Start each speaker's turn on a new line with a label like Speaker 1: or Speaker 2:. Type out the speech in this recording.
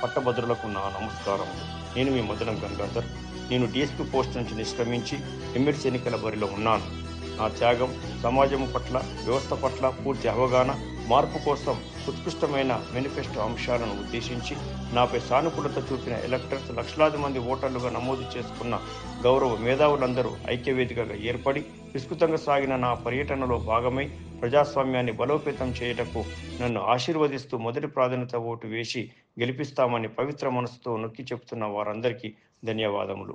Speaker 1: పట్టభద్రులకు నా నమస్కారం నేను మీ మదనం గంగాధర్ నేను డిఎస్పీ పోస్ట్ నుంచి నిష్క్రమించి ఎమ్మెల్సీ ఎన్నికల బరిలో ఉన్నాను నా త్యాగం సమాజం పట్ల వ్యవస్థ పట్ల పూర్తి అవగాహన మార్పు కోసం ఉత్కృష్టమైన మేనిఫెస్టో అంశాలను ఉద్దేశించి నాపై సానుకూలత చూపిన ఎలక్టర్స్ లక్షలాది మంది ఓటర్లుగా నమోదు చేసుకున్న గౌరవ మేధావులందరూ ఐక్యవేదికగా ఏర్పడి విస్తృతంగా సాగిన నా పర్యటనలో భాగమై ప్రజాస్వామ్యాన్ని బలోపేతం చేయుటకు నన్ను ఆశీర్వదిస్తూ మొదటి ప్రాధాన్యత ఓటు వేసి గెలిపిస్తామని పవిత్ర మనసుతో నొక్కి చెబుతున్న వారందరికీ ధన్యవాదములు